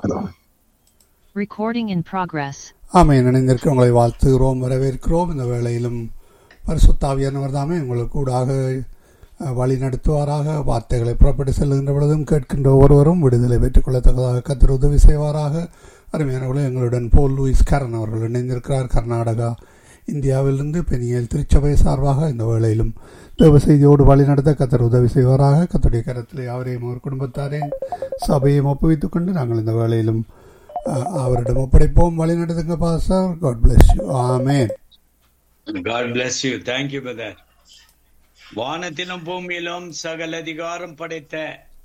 Recording in progress. ஆமென் இணைந்திருக்க உங்களை வாழ்த்துகிறோம் வரவேற்கிறோம் இந்த வேளையிலும் பரிசுத்தாவியானவர் தாமே உங்களுக்கு கூடாக அஹ், வழி நடத்துவாராக வார்த்தைகளை புறப்பட்டு செல்லுகின்ற பொழுதும் கேட்கின்ற ஒருவரும் விடுதலை பெற்றுக்கொள்ளத்தக்கதாக கத்தர் உதவி செய்வாராக அருமையானவர்களே எங்களுடன் போல் லூயிஸ் கரன் அவர்கள் இணைந்திருக்கிறார் கர்நாடகா இந்தியாவிலிருந்து பெனியல் திருச்சபை சார்பாக இந்த வேளையிலும் தேவ செய்தியோடு வழி நடத்த கத்தர் உதவி செய்வாராக கத்தருடைய கரத்தில் அவரையும் அவர் குடும்பத்தாரையும் சபையும் ஒப்புவித்துக் கொண்டு நாங்கள் இந்த வேளையிலும் அஹ், அவரிடம் ஒப்படைப்போம் வழி நடத்துங்க பாஸ்டர் காட் பிளஸ் யூ ஆமேன் God bless you. Thank you, brother. வானத்திலும் பூமியிலும் சகல அதிகாரம் படைத்த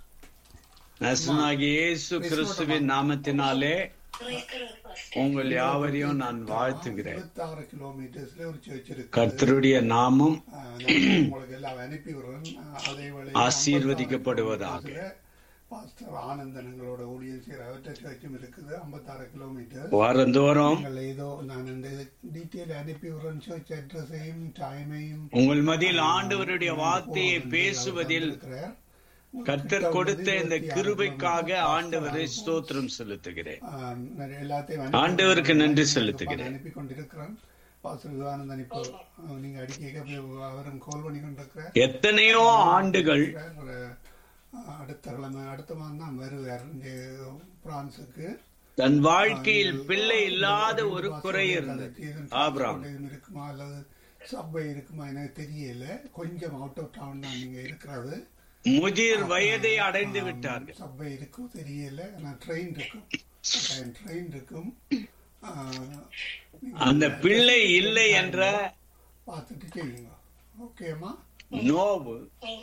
நசனாகிய இயேசு கிறிஸ்துவின் நாமத்தினாலே உங்கள் யாவரையும் நான் வாழ்த்துகிறேன் இருபத்தாறு கிலோமீட்டர்ஸ்ல ஒரு சர்ச் இருக்கு கர்த்தருடைய நாமம் அஹ், நான் உங்களுக்கு எல்லாம் அனுப்பி விடுறேன் அஹ், அதே வேளையில் ஆசீர்வதிக்கப்படுவதாக. 56 பாஸ்டர் ஆனந்தன் எங்களோட ஊழியர் செய்கிற அவற்ற சர்ச்சும் இருக்குது ஐம்பத்தாறு கிலோமீட்டர் வாரந்தோறும் நீங்கள் ஏதோ நான் இந்த டீட்டெயில் அனுப்பி விடுறேன் சர்ச் அட்ரஸையும் டைமையும் உங்கள் மத்தியில் ஆண்டவருடைய வார்த்தையை பேசுவதில் இருக்கிறார் கர்த்தர் கொடுத்த இந்த கிருபைக்காக ஆண்டவரை ஸ்தோத்திரம் செலுத்துகிறேன் ஆம், நான் எல்லாத்தையும் அனுப்பி- ஆண்டவருக்கு நன்றி செலுத்துகிறேன். அனுப்பி கொண்டிருக்கிறேன் பாஸ்டர் விவானந்தன் இப்போ அஹ், நீங்க அடிக்க அவரும் கால் பண்ணி கொண்டிருக்கிறார் எத்தனையோ ஆண்டுகள் ஒரு, அஹ், அடுத்த கிழமை அடுத்த மாதம் தான் வருவார் இங்க பிரான்சுக்கு தன் வாழ்க்கையில் பிள்ளை இல்லாத ஒரு குறை இருந்தது ஆபிராம் இருக்குமா அல்லது சப்வே இருக்குமா எனக்கு தெரியல கொஞ்சம் அவுட் ஆஃப் டவுன் தான் நீங்க இருக்கிறது முதிர் வயதை அடைந்து விட்டார்கள் சப்வே இருக்கும் தெரியல ஆனா ட்ரெயின் இருக்கும் ட்ரெயின் இருக்கும் அஹ், நீங்க அந்த பிள்ளை இல்லை என்ற பார்த்துட்டு செய்யுங்க ஓகேம்மா நோவு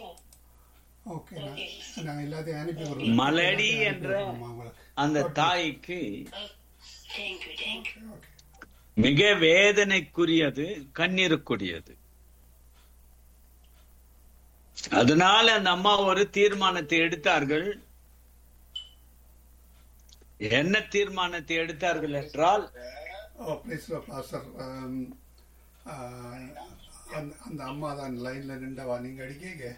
ஓகே நான் நான் எல்லாத்தையும் அனுப்பி விடுறேன் மலடி என்ற ஆமா, உங்களை. அந்த தாய்க்கு ஓகே மிக வேதனைக்குரியது கண்ணீருக்குரியது அதனால அந்த அம்மா ஒரு தீர்மானத்தை எடுத்தார்கள் என்ன தீர்மானத்தை எடுத்தார்கள் என்றால் ஓ ப்ளீஸ் பாஸ்டர் அந்த அந்த அம்மா தான் லைன்ல நின்றவா நீங்க அடிக்கீங்க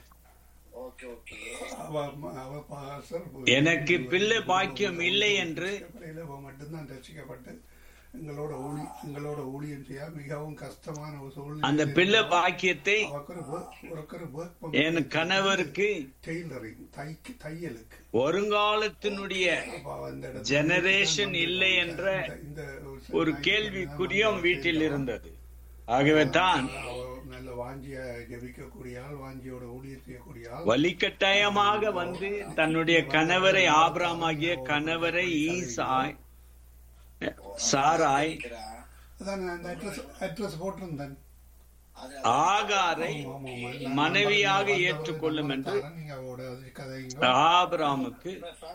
அவ அவ பாஸ்டர் எனக்கு பிள்ளை பாக்கியம் இல்லை என்று அவ மட்டும்தான் ரசிக்கப்பட்டு எங்களோட ஊழி எங்களோட ஊழியம் செய்ய மிகவும் கஷ்டமான ஒரு சூழ்நிலை அந்த பிள்ளை பாக்கியத்தை அவருக்கு ஒரு work- அவருக்கு ஒரு work என் கணவருக்கு டெய்லரிங் தைக்கு தையலுக்கு வருங்காலத்தினுடைய அப்ப அந்த இடத்துல ஜெனரேஷன் இல்லை என்ற இந்த ஒரு கேள்விக்குறியும் வீட்டில் இருந்தது ஆகவே தான் அவ நல்ல வாஞ்சிய ஜெபிக்கக்கூடிய ஆள் வாஞ்சியோட ஊழியம் செய்யக்கூடிய ஆள் வலிக்கட்டாயமாக வந்து தன்னுடைய கணவரை ஆபிராமாகிய கணவரை ஈசாய் சாராய் அதான் நான் அந்த அட்ரஸ் அட்ரஸ் போட்டிருந்தேன் ஆகாரை ஆமா, ஆமா. நான் மனைவியாக நம்பர் ஏற்றுக்கொள்ளும் என்று தரேன். நீங்க அவரோட அது கதைங்க ஆபிராமுக்கு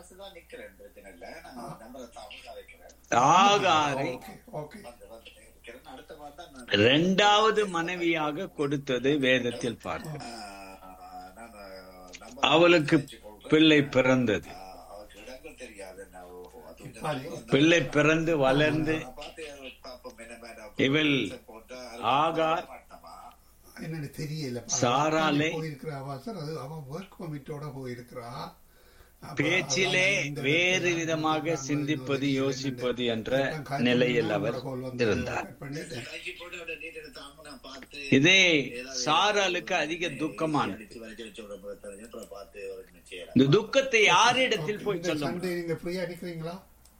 ஆகாரை ஓகே இரண்டாவது மனைவியாக கொடுத்தது வேதத்தில் பார்க்க அவளுக்கு பிள்ளை பிறந்தது பிள்ளை பிறந்து வளர்ந்து இவள் ஆகார் என்னன்னு தெரியல சாராலே போயிருக்கிறா வாசர் அது அவ ஒர்க் பர்மிட்டோட போயிருக்கிறா அப்ப பேச்சிலே அதனால இந்த வேறு இடத்துல விதமாக நான் சிந்திப்பது வந்து யோசிப்பது என்ற நான் கால் நிலையில் பண்ணி அவர் நான் call வந்து இருந்தார் cut பண்ணிட்டேன். இதே சாராளுக்கு அதிக துக்கமானது இந்த துக்கத்தை யாரிடத்தில் போய் இந்த சொல்ல சண்டே நீங்க ஃப்ரீயா அடிக்கிறீங்களா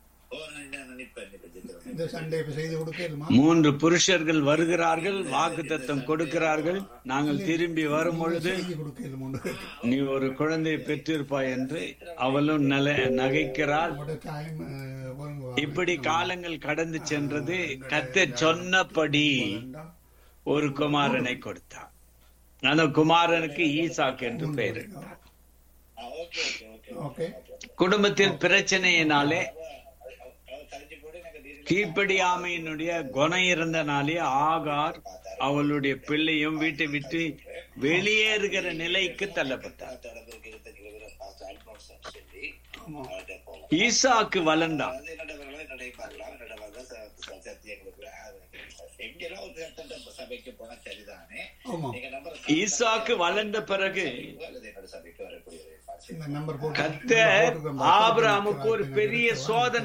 இந்த சண்டே இப்ப செய்து கொடுக்கலுமா மூன்று புருஷர்கள் வருகிறார்கள் வாக்கு தத்தம் கொடுக்கிறார்கள் நாங்கள் திரும்பி வரும் பொழுது செய்து கொடுக்கலும் நீ ஒரு குழந்தையை பெற்றிருப்பாய் என்று அவளும் நல நகைக்கிறாள் உங்களோட டைம் இப்படி காலங்கள் கடந்து சென்றது கத்த சொன்னபடி ஒரு குமாரனை கொடுத்தார் அந்த குமாரனுக்கு ஈசாக் என்று பெயர் ஓகே குடும்பத்தில் பிரச்சனையினாலே கீழ்ப்படியாமையினுடைய குணம் இருந்தனாலே ஆகார் அவளுடைய பிள்ளையும் வீட்டை விட்டு வெளியேறுகிற நிலைக்கு தள்ளப்பட்டார் ஆமா ஈசாக்கு வளர்ந்தான் சபைக்கு போனா சரிதானே ஆமா ஈசாக்கு வளர்ந்த பிறகு சபைக்கு வரக்கூடிய இந்த நம்பர் போட்டு கத்தர் ஆபிரகாமுக்கு ஒரு பெரிய சோதனை